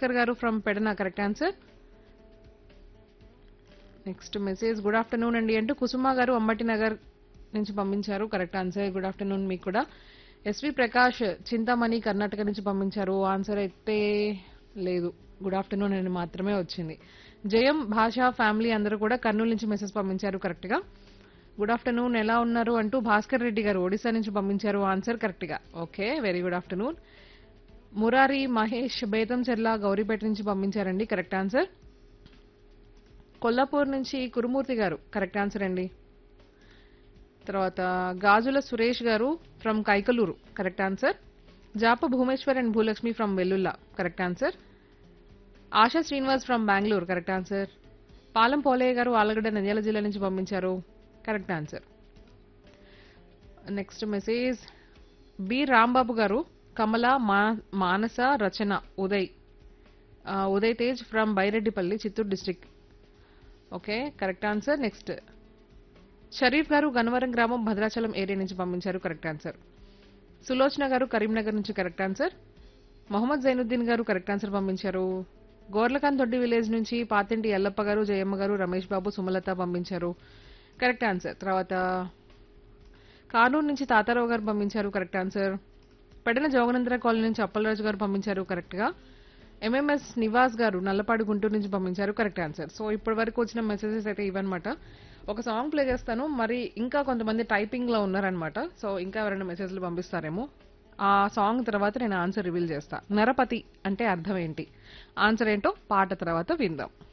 భాస్కర్ గారు from Pedana correct answer next message good afternoon అండి అంటూ కుసుమ గారు అమ్మటి నగర్ నుంచి పంపించారు కరెక్ట్ ఆన్సర్ గుడ్ ఆఫ్టర్నూన్ మీకు కూడా ఎస్వి ప్రకాష్ చింతామణి కర్ణాటక నుంచి పంపించారు ఆన్సర్ అయితే లేదు గుడ్ ఆఫ్టర్నూన్ అని మాత్రమే వచ్చింది జయం భాష ఫ్యామిలీ అందరూ కూడా కర్నూలు నుంచి మెసేజ్ పంపించారు కరెక్ట్ గా గుడ్ ఆఫ్టర్నూన్ ఎలా ఉన్నారు అంటూ భాస్కర్ రెడ్డి గారు ఒడిశా నుంచి పంపించారు ఆన్సర్ కరెక్ట్ గా okay very good afternoon Murari Mahesh Betamcherla Gouripeta నుంచి పంపించారండి కరెక్ట్ ఆన్సర్ కొల్లాపూర్ నుంచి కురుమూర్తి గారు కరెక్ట్ ఆన్సర్ అండి తర్వాత గాజుల సురేష్ గారు from Kaikaluru correct answer Japa Bhumeshwar and Bhulakshmi from Vellulla correct answer Asha Srinivas from Bengaluru correct answer Palam Polayya గారు ఆలగడ్డ నంద్యాల జిల్లా నుంచి పంపించారు correct answer next message B Rambabu గారు కమల మా- మానస రచన ఉదయ్ ఆ, Uday Tej from Byreddipalli Chittoor district okay correct answer next Sharif గారు గన్నవరం గ్రామం భద్రాచలం ఏరియా నుంచి పంపించారు కరెక్ట్ ఆన్సర్ సులోచన గారు కరీంనగర్ నుంచి కరెక్ట్ ఆన్సర్ మొహమ్మద్ జైనుద్దీన్ గారు కరెక్ట్ ఆన్సర్ పంపించారు గోర్లకాన్ దొడ్డి విలేజ్ నుంచి పాతింటి ఎల్లప్ప గారు జయమ్మ గారు రమేష్ బాబు సుమలత పంపించారు కరెక్ట్ ఆన్సర్ తర్వాత కానూరు నుంచి తాతారావు గారు పంపించారు correct answer Pedana Joganandra colony నుంచి అప్పలరాజు గారు పంపించారు కరెక్ట్ గా ఎంఎంఎస్ నివాస్ గారు నల్లపాడు గుంటూరు నుంచి పంపించారు కరెక్ట్ ఆన్సర్ సో ఇప్పటి వరకు వచ్చిన మెసేజెస్ అయితే ఇవన్నమాట ఒక సాంగ్ ప్లే చేస్తాను మరి ఇంకా కొంతమంది టైపింగ్ లో ఉన్నారనమాట సో ఇంకా ఎవరైనా మెసేజ్లు పంపిస్తారేమో ఆ సాంగ్ తర్వాత నేను ఆన్సర్ రివీల్ చేస్తా నరపతి అంటే అర్థం ఏంటి ఆన్సర్ ఏంటో పాట తర్వాత విందాం